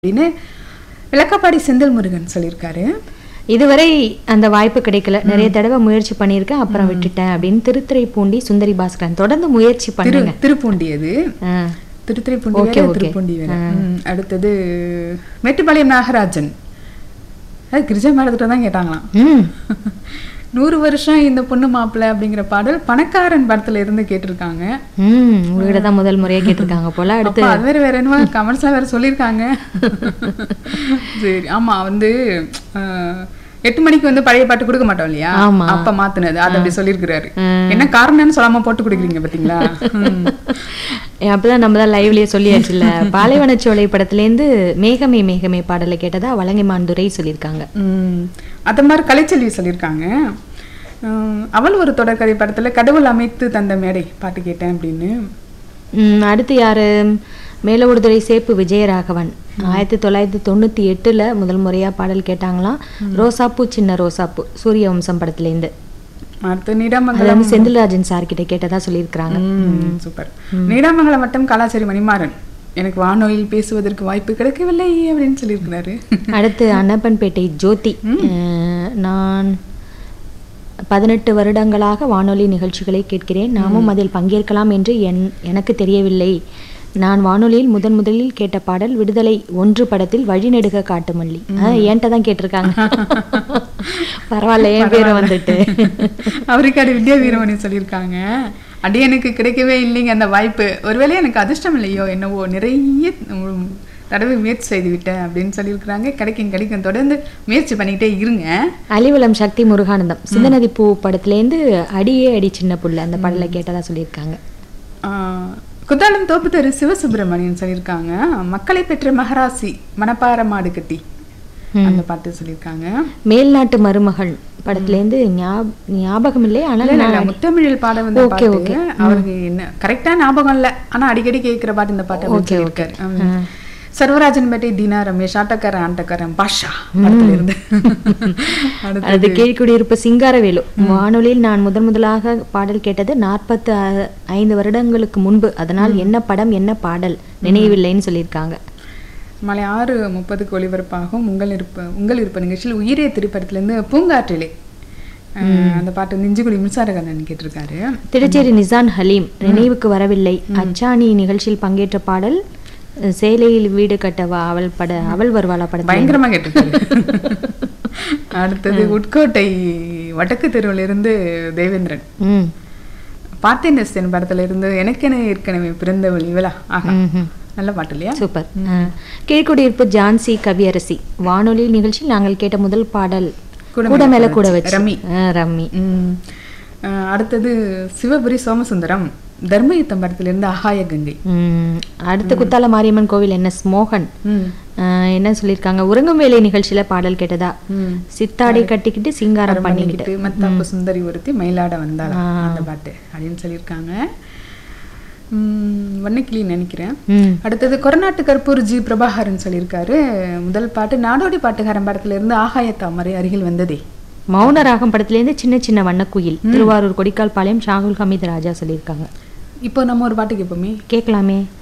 அப்படின்னு விளக்கப்பாடி செந்தில் முருகன் சொல்லியிருக்காரு இதுவரை அந்த வாய்ப்பு கிடைக்கல நிறைய தடவை முயற்சி பண்ணியிருக்கேன் அப்புறம் விட்டுட்டேன் அப்படின்னு திருத்துறைப்பூண்டி சுந்தரி பாஸ்கரன் தொடர்ந்து முயற்சி திரு பண்ணுங்க திருப்பூண்டி அது ஆ. திருத்துறைப்பூண்டி Okay, வேற okay. திருப்பூண்டி வேற ம், அடுத்தது மேட்டுப்பாளையம் நாகராஜன் அது கிரிஜா மேடத்திட்ட தான் கேட்டாங்களாம் ம் நூறு வருஷம் இந்த பொண்ணு மாப்பிள்ளை அப்படிங்கிற பாடல் பணக்காரன் படத்துல இருந்து கேட்டிருக்காங்க ம் உங்ககிட்ட தான் முதல் முறையா கேட்டிருக்காங்க போல அடுத்து அப்பா, அது வேற வேற என்னமோ கமெண்ட்ஸ்லாம் வேற சொல்லியிருக்காங்க சரி ஆமா வந்து அஹ், எட்டு மணிக்கு வந்து பழைய பாட்டு கொடுக்க மாட்டோம் இல்லையா ஆமா. அப்ப மாத்துனது அது அப்படி சொல்லியிருக்கிறாரு என்ன காரணம்னு சொல்லாம போட்டு கொடுக்குறீங்க பாத்தீங்களா ம். ஏ, அப்பதான் நம்ம தான் லைவ்லயே சொல்லியாச்சுல்ல பாலைவனச்சோலை படத்துலேருந்து மேகமே மேகமே பாடலை கேட்டதா வலங்கைமான் துரை சொல்லியிருக்காங்க ம். அத மாதிரி கலைச்செல்வி சொல்லியிருக்காங்க உம், அவள் ஒரு தொடர்கதை படத்துல கடவுள் அமைத்து தந்த மேடை பாட்டு கேட்டேன் அப்படின்னு ம், அடுத்து யாரு மேலவுடுதுறை சேப்பு விஜயராகவன் ஆயிரத்தி தொள்ளாயிரத்தி தொண்ணூத்தி எட்டுல முதல் முறையா பாடல் கேட்டாங்களாம் ரோசாப்பூ சின்ன ரோசாப்பூ சூரிய வம்சம் படத்துலேருந்து அடுத்து அது நீடாமங்கலம் வந்து செந்தில்ராஜன் சார் கிட்ட கேட்டதா சொல்லியிருக்கிறாங்க ம், சூப்பர் நீடாமங்கலம் வட்டம் கலாச்சாரி மணிமாறன் எனக்கு வானொலியில் பேசுவதற்கு வாய்ப்பு கிடைக்கவில்லை அப்படின்னு சொல்லியிருக்கிறாரு அடுத்து அன்னப்பன்பேட்டை ஜோதி அஹ், நான் பதினெட்டு வருடங்களாக வானொலி நிகழ்ச்சிகளை கேட்கிறேன் நாமும் அதில் பங்கேற்கலாம் என்று என் எனக்கு தெரியவில்லை நான் வானொலியில் முதன் முதலில் கேட்ட பாடல் விடுதலை ஒன்று படத்தில் வழிநெடுக காட்டு மல்லி அஹ், என்கிட்ட தான் கேட்டிருக்காங்க பரவாயில்ல என் பேரும் வந்துட்டு அவருக்காடு வித்யா வீரமணி சொல்லியிருக்காங்க அடி எனக்கு கிடைக்கவே இல்லைங்க அந்த வாய்ப்பு ஒருவேளை எனக்கு அதிர்ஷ்டம் இல்லையோ என்னவோ நிறைய உம், தடவை முயற்சி செய்து விட்டேன் அப்படின்னு சொல்லியிருக்கிறாங்க கிடைக்கும் கிடைக்கும் தொடர்ந்து முயற்சி பண்ணிக்கிட்டே இருங்க அலிவலம் சக்தி முருகானந்தம் சிந்தநதி பூ படத்துலேருந்து அடியே அடி சின்ன புள்ள அந்த பாடலை கேட்டதா சொல்லியிருக்காங்க ஆஹ், குத்தாலம் தோப்புத்தரு சிவசுப்பிரமணியன் சொல்லியிருக்காங்க மக்களை பெற்ற மகராசி மணப்பாற மாடு கட்டி அந்த பாட்டு சொல்லியிருக்காங்க மேல்நாட்டு மருமகள் படத்துலேருந்து ஞாப- ஞாபகம் இல்லை ஆனால் இல்ல, இல்ல, முத்தமிழில் பாட வந்த Okay, பாட்டு okay. அவருக்கு என்ன கரெக்டா ஞாபகம் இல்ல ஆனா அடிக்கடி கேட்கிற பாட்டு இந்த பாட்டு அப்படின்னு Okay, சொல்லியிருக்காரு ம். சர்வராஜன் பேட்டை தீனா ரமேஷ் ஆட்டக்காரன் ஆட்டக்காரன் பாஷா படத்துல இருந்து அடுத்து அது கீழ்குடியிருப்பு சிங்காரவேலு வானொலியில் நான் முதன் முதலாக பாடல் கேட்டது நாற்பத்து ஐந்து வருடங்களுக்கு முன்பு அதனால் என்ன படம் என்ன பாடல் நினைவில்லைன்னு சொல்லியிருக்காங்க மாலை ஆறு முப்பதுக்கு ஒளிபரப்பாகும் உங்கள் இருப்ப உங்கள் இருப்ப நிகழ்ச்சியில் உயிரே திரைப்படத்திலிருந்து பூங்காற்றிலே அஹ், அந்த பாட்டு நெஞ்சுக்குடி மின்சாரகண்ணன் கேட்டிருக்காரு திருச்சேரி நிசான் ஹலீம் நினைவுக்கு வரவில்லை அச்சாணி நிகழ்ச்சியில் பங்கேற்ற பாடல் அஹ், சேலையில் வீடு கட்டவா அவள் பட அவள் வருவாளா படத்தில் பயங்கரமா கேட்டிருக்காரு அடுத்தது உட்கோட்டை வடக்கு தெருவில் இருந்து தேவேந்திரன் ம் பார்த்தேன் எஸ்என் படத்துல இருந்து எனக்கென ஏற்கனவே பிறந்தவள் இவளா ஆஹா ம்ஹும். நல்ல பாட்டு இல்லையா சூப்பர் கீழ்குடியிருப்பு ஜான்சி கவியரசி வானொலி நிகழ்ச்சியில் நாங்கள் கேட்ட முதல் பாடல் கூட கூட மேல மேல கூட கூட வச்சு. வச்சு ரம்மி. ஆ, ரம்மி ம். அஹ், அடுத்தது சிவபுரி சோமசுந்தரம் தர்மயுத்தம் படத்துல இருந்து ஆகாய கங்கை ம், அடுத்து குத்தால மாரியம்மன் கோவில் என் எஸ் மோகன் ம். ஆ, என்ன சொல்லியிருக்காங்க உறங்கும் வேலை நிகழ்ச்சியில பாடல் கேட்டதா ம். சித்தாடை கட்டிக்கிட்டு சிங்காரம் பண்ணிக்கிட்டு பண்ணிக்கிட்டு மத்தாப்பு சுந்தரி ஒருத்தி மயிலாட வந்தாளா அந்த பாட்டு அப்படின்னு சொல்லியிருக்காங்க ம், வண்ணக்கிளி நினைக்கிறேன் ம், அடுத்தது கொரநாட்டு கற்பூர் ஜி பிரபாகரன் சொல்லியிருக்காரு முதல் பாட்டு நாடோடி பாட்டுக்காரன் படத்துல இருந்து ஆகாய தாமரை அருகில் வந்ததே மௌன ராகம் படத்துலேருந்து சின்ன சின்ன வண்ணக்குயில் திருவாரூர் கொடிக்கால் பாளையம் ஷாகுல் ஹமீத் ராஜா சொல்லியிருக்காங்க இப்போ நம்ம ஒரு பாட்டு கேட்போமே கேட்கலாமே